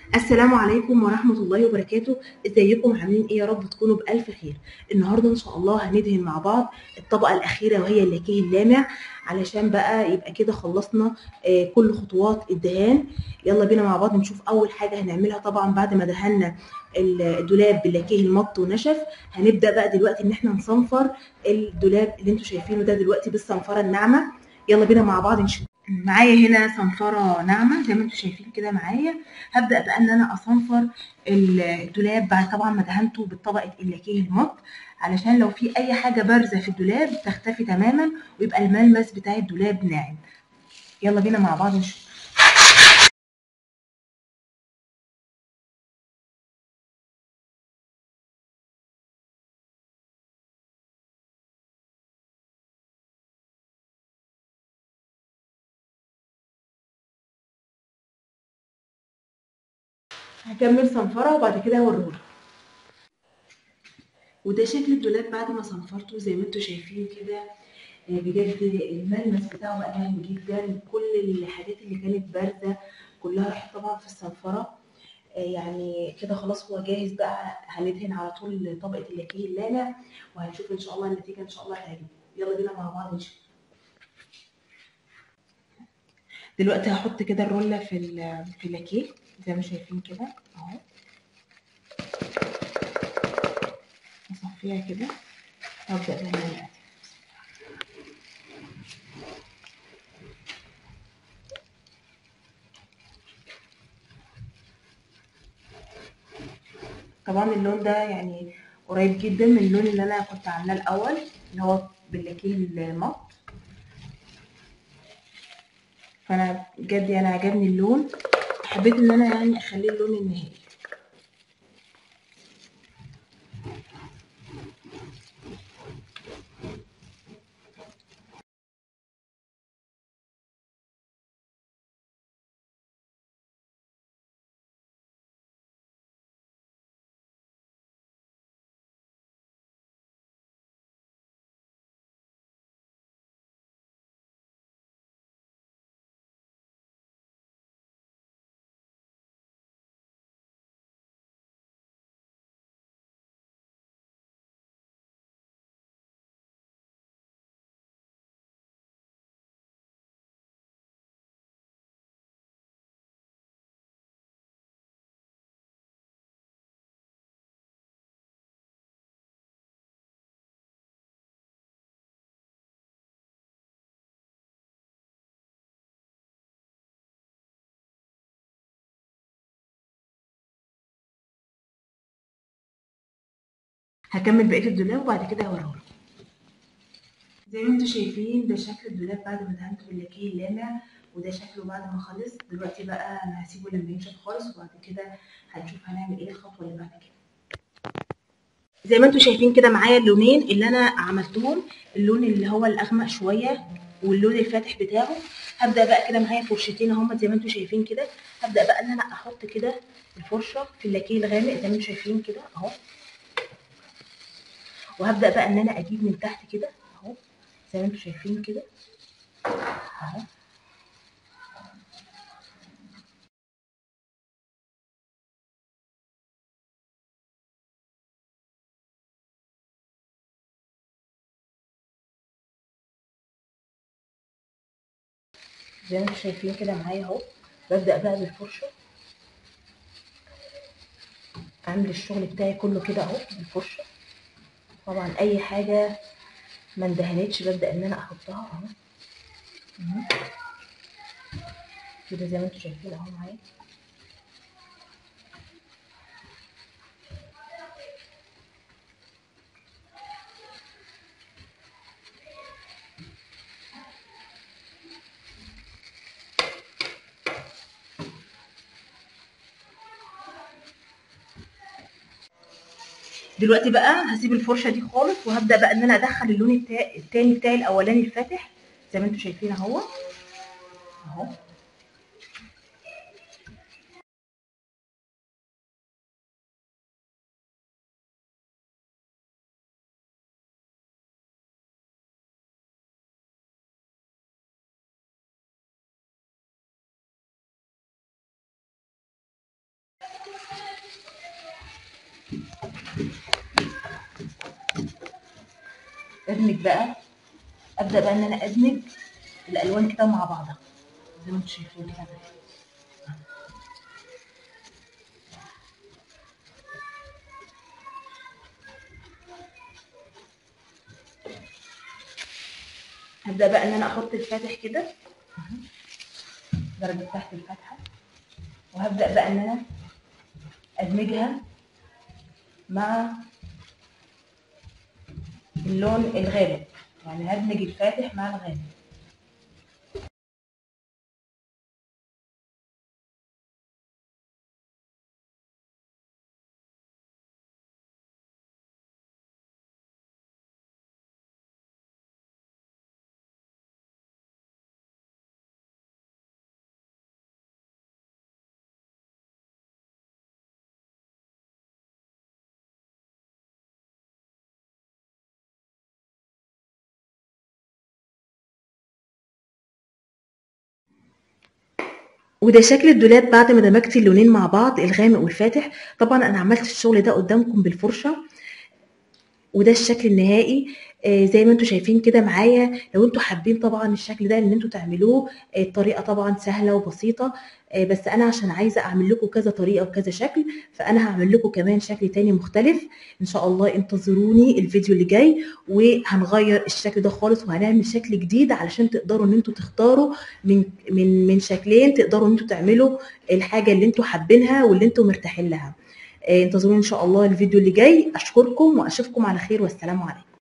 السلام عليكم ورحمة الله وبركاته ازيكم عاملين ايه يا رب تكونوا بألف خير النهاردة ان شاء الله هندهن مع بعض الطبقة الأخيرة وهي اللاكيه اللامع علشان بقى يبقى كده خلصنا آه، كل خطوات الدهان يلا بينا مع بعض نشوف أول حاجة هنعملها طبعا بعد ما دهنا ال- الدولاب باللاكيه المط ونشف هنبدأ بقى دلوقتي ان احنا نصنفر الدولاب اللي انتوا شايفينه ده دلوقتي بالصنفرة الناعمة يلا بينا مع بعض نشوف معايا هنا صنفرة ناعمة زي ما انتوا شايفين كده معايا هبدأ بقى ان انا اصنفر الدولاب بعد طبعا ما دهنته بطبقة اللاكيه المط علشان لو في اي حاجة بارزة في الدولاب تختفي تماما ويبقى الملمس بتاع الدولاب ناعم يلا بينا مع بعض نشوف هكمل صنفرة وبعد كده هوريهولكم وده شكل الدولاب بعد ما صنفرته زي ما انتوا شايفين كده آه، بجد الملمس بتاعه بقى ناعم جدا كل الحاجات اللي كانت بارزه كلها راحت طبعا في الصنفره آه، يعني كده خلاص هو جاهز بقى هندهن على طول طبقه اللاكيه اللامع وهنشوف ان شاء الله النتيجه ان شاء الله هتعجبكم يلا بينا مع بعض نشوف دلوقتي هحط كده الرولة في ال- في اللاكيه زي ما شايفين كده اهو اصفيها كده وابدا بقى ان انا أدهن. طبعا اللون ده يعني قريب جدا من اللون اللي انا كنت عاملاه الاول اللي هو باللاكيه المط فانا بجد يعني عجبني اللون حبيت ان انا يعني اخليه اللون النهائي هكمل بقيه الدولاب وبعد كده هوريهولكم زي ما انتم شايفين ده شكل الدولاب بعد ما دهنته باللاكيه اللامع وده شكله بعد ما خلص دلوقتي بقى انا هسيبه لما ينشف خالص وبعد كده هنشوف هنعمل ايه الخطوه اللي بعد كده زي ما انتم شايفين كده معايا اللونين اللي انا عملتهم اللون اللي هو الاغمق شويه واللون الفاتح بتاعه هبدا بقى كده معايا فرشتين اهم زي ما انتم شايفين كده هبدا بقى ان انا احط كده الفرشه في اللاكيه الغامق زي ما انتم شايفين كده اهو وهبدا بقى ان انا اجيب من تحت كده اهو زي ما انتم شايفين كده اهو زي ما انتم شايفين كده معايا اهو ببدا بقى بالفرشه اعمل الشغل بتاعي كله كده اهو بالفرشه طبعا اي حاجه ما اندهنتش ببدا ان انا احطها اهو اهو. كده زي ما انتم شايفين اهو معايا دلوقتي بقى هسيب الفرشه دي خالص وهبدا بقى ان انا ادخل اللون التا- التاني بتاعي الاولاني الفاتح زي ما انتم شايفين اهو اهو ادمج بقى ابدا بقى ان انا ادمج الالوان كده مع بعضها زي ما انتم شايفين كده هبدا بقى ان انا احط الفاتح كده درجه تحت الفاتحه وهبدا بقى ان انا ادمجها مع اللون الغامق يعني هدمج الفاتح مع الغامق وده شكل الدولاب بعد ما دمجت اللونين مع بعض الغامق والفاتح طبعا انا عملت الشغل ده قدامكم بالفرشه وده الشكل النهائي آه زي ما انتم شايفين كده معايا لو انتم حابين طبعا الشكل ده ان انتم تعملوه آه الطريقه طبعا سهله وبسيطه آه بس انا عشان عايزه اعمل لكم كذا طريقه وكذا شكل فانا هعمل لكم كمان شكل تاني مختلف ان شاء الله انتظروني الفيديو اللي جاي وهنغير الشكل ده خالص وهنعمل شكل جديد علشان تقدروا ان انتم تختاروا من من من شكلين تقدروا ان انتم تعملوا الحاجه اللي انتم حابينها واللي انتم مرتاحين لها انتظروني ان شاء الله الفيديو اللي جاي اشكركم واشوفكم على خير والسلام عليكم